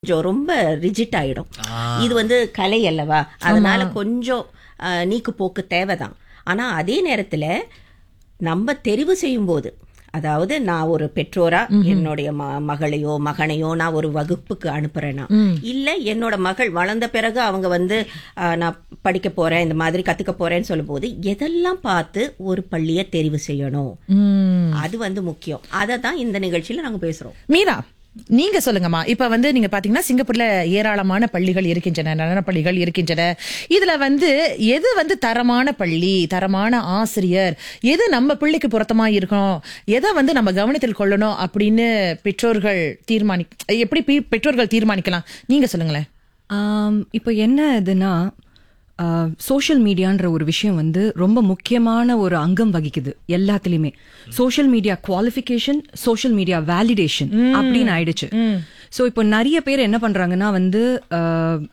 கொஞ்சம் ரொம்ப ரிஜிட் ஆயிடும் இது வந்து கலை அல்லவா அதனால கொஞ்சம் அஹ், நீக்கு போக்கு தேவைதான் ஆனா அதே நேரத்துல நம்ம தெரிவு செய்யும் போது அதாவது நான் ஒரு பெற்றோரா என்னுடைய ம- மகளையோ மகனையோ நான் ஒரு வகுப்புக்கு அனுப்புறேன்னா இல்ல என்னோட மகள் வளர்ந்த பிறகு அவங்க வந்து ஆஹ், நான் படிக்க போறேன் இந்த மாதிரி கத்துக்க போறேன்னு சொல்லும்போது எதெல்லாம் பார்த்து ஒரு பள்ளியை தெரிவு செய்யணும் ம். அது வந்து முக்கியம் அதை தான் இந்த நிகழ்ச்சியில நாங்க பேசுறோம் மீரா நீங்க சொல்லுங்கம்மா இப்ப வந்து நீங்க பாத்தீங்கன்னா சிங்கப்பூர்ல ஏராளமான பள்ளிகள் இருக்கின்றன நடன பள்ளிகள் இருக்கின்றன இதுல வந்து எது வந்து தரமான பள்ளி தரமான ஆசிரியர் எது நம்ம பிள்ளைக்கு பொருத்தமா இருக்கணும் எதை வந்து நம்ம கவனத்தில் கொள்ளணும் அப்படின்னு பெற்றோர்கள் தீர்மானி எப்படி பி- பெற்றோர்கள் தீர்மானிக்கலாம் நீங்க சொல்லுங்களேன் ஆம், இப்போ என்ன இதுனா சோஷியல் மீடியான்ற ஒரு விஷயம் வந்து ரொம்ப முக்கியமான ஒரு அங்கம் வகிக்குது எல்லாத்துலயுமே social media qualification social media validation அப்படின்னு ஆயிடுச்சு சோ இப்போ நிறைய பேர் என்ன பண்றாங்கன்னா வந்து ஆ,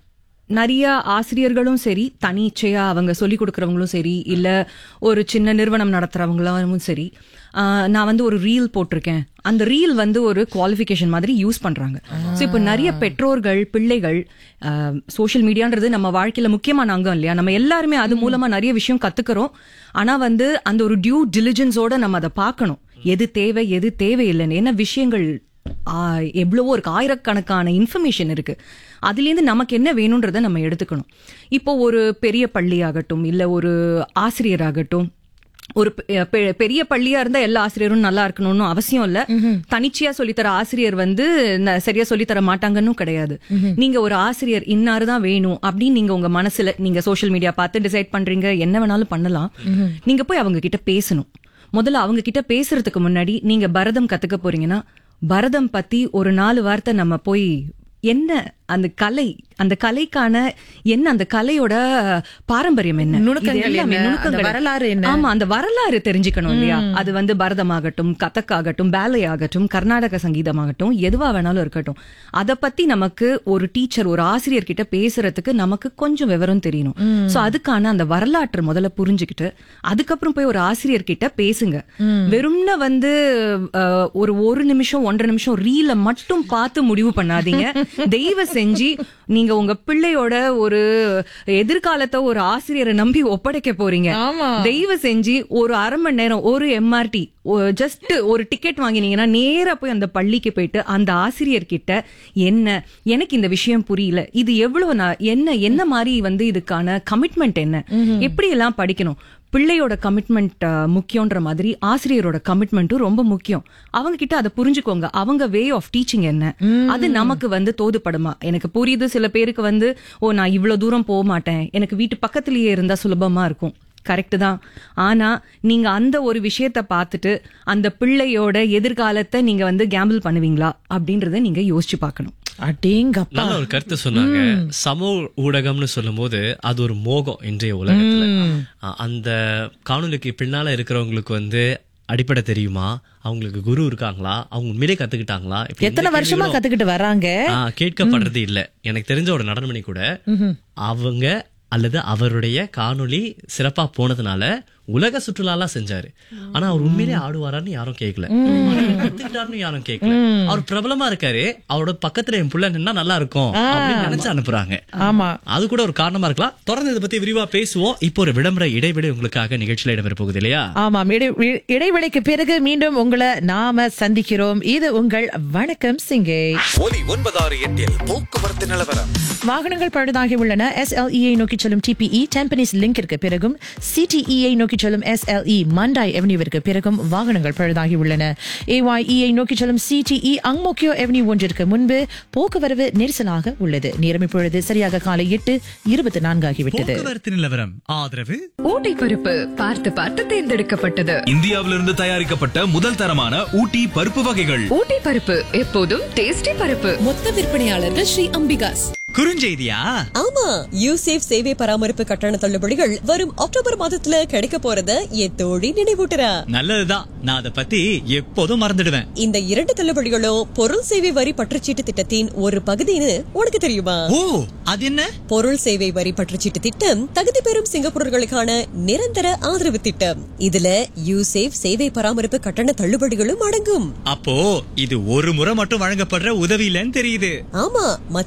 நிறைய ஆசிரியர்களும் சரி தனிச்சையா அவங்க சொல்லி கொடுக்கறவங்களும் சரி இல்ல ஒரு சின்ன நிறுவனம் நடத்துறவங்களும் சரி ஆ, நான் வந்து ஒரு ரீல் போட்டிருக்கேன் அந்த ரீல் வந்து ஒரு குவாலிஃபிகேஷன் மாதிரி யூஸ் பண்றாங்க ஸோ இப்போ நிறைய பெற்றோர்கள் பிள்ளைகள் சோஷியல் மீடியான்றது நம்ம வாழ்க்கையில முக்கியமான அங்கம் இல்லையா நம்ம எல்லாருமே அது மூலமா நிறைய விஷயம் கத்துக்கிறோம் ஆனா வந்து அந்த ஒரு டியூ டிலிஜென்ஸோட நம்ம அதை பார்க்கணும் எது தேவை எது தேவையில்லைன்னு என்ன விஷயங்கள் ஆ, எவ்வளவோ இருக்கு ஆயிரக்கணக்கான இன்ஃபர்மேஷன் இருக்கு அதுலேருந்து நமக்கு என்ன வேணும்ன்றதை நம்ம எடுத்துக்கணும் இப்போ ஒரு பெரிய பள்ளியாகட்டும் இல்ல ஒரு ஆசிரியராகட்டும் ஒரு பெ- பெ- பெரிய பள்ளியா இருந்தா எல்லா ஆசிரியரும் நல்லா இருக்கணும்னு அவசியம் இல்ல தனிச்சையா சொல்லித்தர ஆசிரியர் வந்து ந- சரியா சொல்லித்தர மாட்டாங்கன்னு கிடையாது நீங்க ஒரு ஆசிரியர் இன்னாரு தான் வேணும் அப்படின்னு நீங்க உங்க மனசுல நீங்க சோஷியல் மீடியா பார்த்து டிசைட் பண்றீங்க என்ன வேணாலும் பண்ணலாம் நீங்க போய் அவங்க கிட்ட பேசணும் முதல்ல அவங்க கிட்ட பேசுறதுக்கு முன்னாடி நீங்க பரதம் கத்துக்க போறீங்கன்னா பரதம் பத்தி ஒரு நாலு வார்த்தை நம்ம போய் என்ன அந்த கலை அந்த கலைக்கான என்ன அந்த கலையோட பாரம்பரியம் என்ன நுணுக்கங்கள் இது எல்லாமே என்ன? நுணுக்கங்கள். அந்த வரலாறு என்ன? ஆமா அந்த வரலாறு தெரிஞ்சுக்கணும் இல்லையா அது வந்து பரதமாகட்டும் கதக் ஆகட்டும் பேலே ஆகட்டும் கர்நாடக சங்கீதமாகட்டும் எதுவா வேணாலும் இருக்கட்டும் அத பத்தி நமக்கு ஒரு டீச்சர் ஒரு ஆசிரியர் கிட்ட பேசுறதுக்கு நமக்கு கொஞ்சம் விவரம் தெரியணும் சோ அதுக்கான அந்த வரலாற்றை முதல்ல புரிஞ்சுக்கிட்டு அதுக்கப்புறம் போய் ஒரு ஆசிரியர் கிட்ட பேசுங்க வெறும்ன வந்து அஹ், ஒரு ஒரு நிமிஷம் ஒன்றரை நிமிஷம் ரீல மட்டும் பார்த்து முடிவு பண்ணாதீங்க தெய்வ செஞ்சு நீங்க உங்க பிள்ளையோட ஒரு எதிர்காலத்தை ஒரு ஆசிரியரை நம்பி ஒப்படைக்க போறீங்க ஆமா. தெய்வ செஞ்சு ஒரு அரை மணி நேரம் ஒரு எம்ஆர்டி ஜஸ்ட் ஒரு டிக்கெட் வாங்கினீங்கன்னா நேரா போய் அந்த பள்ளிக்கு போயிட்டு அந்த ஆசிரியர் கிட்ட என்ன எனக்கு இந்த விஷயம் புரியல இது எவ்வளவு நான் என்ன என்ன மாதிரி வந்து இதுக்கான கமிட்மெண்ட் என்ன எப்படி எல்லாம் படிக்கணும் பிள்ளையோட கமிட்மெண்ட் முக்கியன்ற மாதிரி ஆசிரியரோட கமிட்மெண்ட்டும் ரொம்ப முக்கியம் அவங்க கிட்ட அதை புரிஞ்சுக்கோங்க அவங்க வே ஆஃப் டீச்சிங் என்ன அது நமக்கு வந்து தோதுப்படுமா எனக்கு புரியுது சில பேருக்கு வந்து ஓ நான் இவ்வளவு தூரம் போக மாட்டேன் எனக்கு வீட்டு பக்கத்திலேயே இருந்தா சுலபமா இருக்கும் கரெக்ட் தான் ஆனா நீங்க அந்த ஒரு விஷயத்த பார்த்துட்டு அந்த பிள்ளையோட எதிர்காலத்தை நீங்க வந்து கேம்பிள் பண்ணுவீங்களா அப்படின்றத நீங்க யோசிச்சு பார்க்கணும் அடேங்கப்பா நல்ல ஒரு கருத்து சொன்னாங்க சமூக ஊடகம்னு சொல்லும்போது அது ஒரு மோகம் இன்றைய உலகத்துல அ- அந்த காணொலிக்கு பின்னால இருக்கிறவங்களுக்கு வந்து அடிப்படை தெரியுமா அவங்களுக்கு குரு இருக்காங்களா அவங்க உண்மையிலே கத்துக்கிட்டாங்களா இப்படி எத்தனை இந்த வருஷமா கேள்விகளும், கத்துக்கிட்டு வராங்க ஆ, கேட்கப்படுறது இல்ல எனக்கு தெரிஞ்ச ஒரு நடனமணி கூட அவங்க அல்லது அவருடைய காணொளி சிறப்பா போனதுனால உலக சுற்றுலாலாம் செஞ்சாரு ஆனா அவர் உண்மையிலே ஆடுவாரான்னு யாரும் கேட்கல கத்துக்கிட்டாருன்னு யாரும் கேட்கல அவர் பிரபலமா இருக்காரு அவரோட பக்கத்துல என் புள்ள நின்னா நல்லா இருக்கும் அப்படின்னு நினைச்சு அனுப்புறாங்க ஆமா அது கூட ஒரு காரணமா இருக்கலாம் தொடர்ந்து இதை பத்தி விரிவா பேசுவோம் இப்போ ஒரு விளம்பர இடைவெளி உங்களுக்காக நிகழ்ச்சியில இடம்பெற போகுது இல்லையா ஆமாம் இடை- இ- இடைவெளிக்கு பிறகு மீண்டும் உங்களை நாம சந்திக்கிறோம் இது உங்கள் வணக்கம் சிங்கை ஒலி ஒன்பதாறு எட்டில் போக்குவரத்து நிலவரம் வாகனங்கள் பழுதாகி உள்ளன எஸ்எல்இஐ நோக்கி செல்லும் டிபிஇ டெம்பனிஸ் லிங்கிற்கு பிறகும் சிடிஇஐ நோக்கி செல்லும் எஸ்எல்இ மண்டாய் எவனியூவிற்கு பிறகும் வாகனங்கள் பழுதாகி உள்ளன ஏஒய்இஐ நோக்கி செல்லும் சிடிஇ அங்மோக்கியோ எவனியூ ஒன்றிற்கு முன்பு போக்குவரவு நெரிசலாக உள்ளது நேரம் இப்பொழுது சரியாக காலை எட்டு இருபத்தி நான்கு ஆகிவிட்டது போக்குவரத்து நிலவரம் ஆதரவு ஊட்டி பருப்பு பார்த்து பார்த்து தேர்ந்தெடுக்கப்பட்டது இந்தியாவிலிருந்து தயாரிக்கப்பட்ட முதல் தரமான ஊட்டி பருப்பு வகைகள் ஊட்டி பருப்பு எப்போதும் டேஸ்டி பருப்பு மொத்த விற்பனையாளர்கள் ஸ்ரீ அம்பிகாஸ் குறுஞ்செய்தியா ஆமா யூசேஃப் சேவை பராமரிப்பு கட்டண தள்ளுபடிகள் வரும் அக்டோபர் மாதத்துல கிடைக்க போறத என் தோழி நினைவூட்டுறா நல்லதுதான் நான் அதை பத்தி எப்போதும் மறந்துடுவேன் இந்த இரண்டு தள்ளுபடிகளும் பொருள் சேவை வரி பற்றுச்சீட்டு திட்டத்தின் ஒரு பகுதின்னு உனக்கு தெரியுமா ஓ அது என்ன பொருள் சேவை வரி பற்றுச்சீட்டு திட்டம் தகுதி பெறும் சிங்கப்பூரர்களுக்கான நிரந்தர ஆதரவு திட்டம் இதுல யூசேஃப் சேவை பராமரிப்பு கட்டண தள்ளுபடிகளும் அடங்கும் அப்போ இது ஒரு முறை மட்டும் வழங்கப்படுற உதவி இல்லைன்னு தெரியுது ஆமா